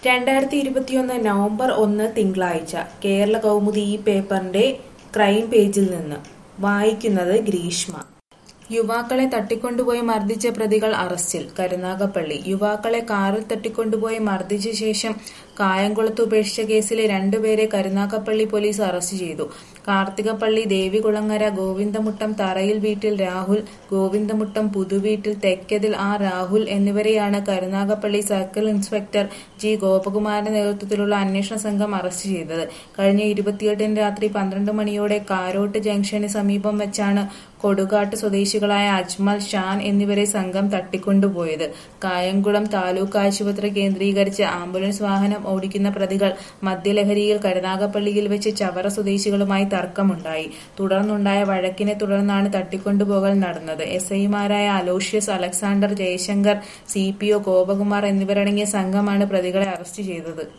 രണ്ടായിരത്തി ഇരുപത്തിയൊന്ന് നവംബർ ഒന്ന് തിങ്കളാഴ്ച കേരള കൗമുദി ഈ പേപ്പറിന്റെ ക്രൈം പേജിൽ നിന്ന് വായിക്കുന്നത് ഗ്രീഷ്മ യുവാക്കളെ തട്ടിക്കൊണ്ടുപോയി മർദ്ദിച്ച പ്രതികൾ അറസ്റ്റിൽ കരുനാഗപ്പള്ളി യുവാക്കളെ കാറിൽ തട്ടിക്കൊണ്ടുപോയി മർദ്ദിച്ച ശേഷം കായംകുളത്ത് ഉപേക്ഷിച്ച കേസിലെ രണ്ടുപേരെ കരുനാഗപ്പള്ളി പോലീസ് അറസ്റ്റ് ചെയ്തു കാർത്തികപ്പള്ളി ദേവികുളങ്ങര ഗോവിന്ദമുട്ടം തറയിൽ വീട്ടിൽ രാഹുൽ ഗോവിന്ദമുട്ടം പുതുവീട്ടിൽ തെക്കതിൽ ആർ രാഹുൽ എന്നിവരെയാണ് കരുനാഗപ്പള്ളി സർക്കിൾ ഇൻസ്പെക്ടർ ജി ഗോപകുമാറിന്റെ നേതൃത്വത്തിലുള്ള അന്വേഷണ സംഘം അറസ്റ്റ് ചെയ്തത് കഴിഞ്ഞ ഇരുപത്തിയെട്ടിന് രാത്രി പന്ത്രണ്ട് മണിയോടെ കാരോട്ട് ജംഗ്ഷന് സമീപം വെച്ചാണ് കൊടുകാട്ട് സ്വദേശികളായ അജ്മൽ ഷാൻ എന്നിവരെ സംഘം തട്ടിക്കൊണ്ടുപോയത് കായംകുളം താലൂക്ക് ആശുപത്രി കേന്ദ്രീകരിച്ച് ആംബുലൻസ് വാഹനം ഓടിക്കുന്ന പ്രതികൾ മദ്യലഹരിയിൽ കരുനാഗപ്പള്ളിയിൽ വെച്ച് ചവറ സ്വദേശികളുമായി തർക്കമുണ്ടായി തുടർന്നുണ്ടായ വഴക്കിനെ തുടർന്നാണ് തട്ടിക്കൊണ്ടുപോകൽ നടന്നത് എസ് ഐമാരായ Aloysius Alexander Jayashankar C P O Gopakumar എന്നിവരടങ്ങിയ സംഘമാണ് പ്രതികളെ അറസ്റ്റ് ചെയ്തത്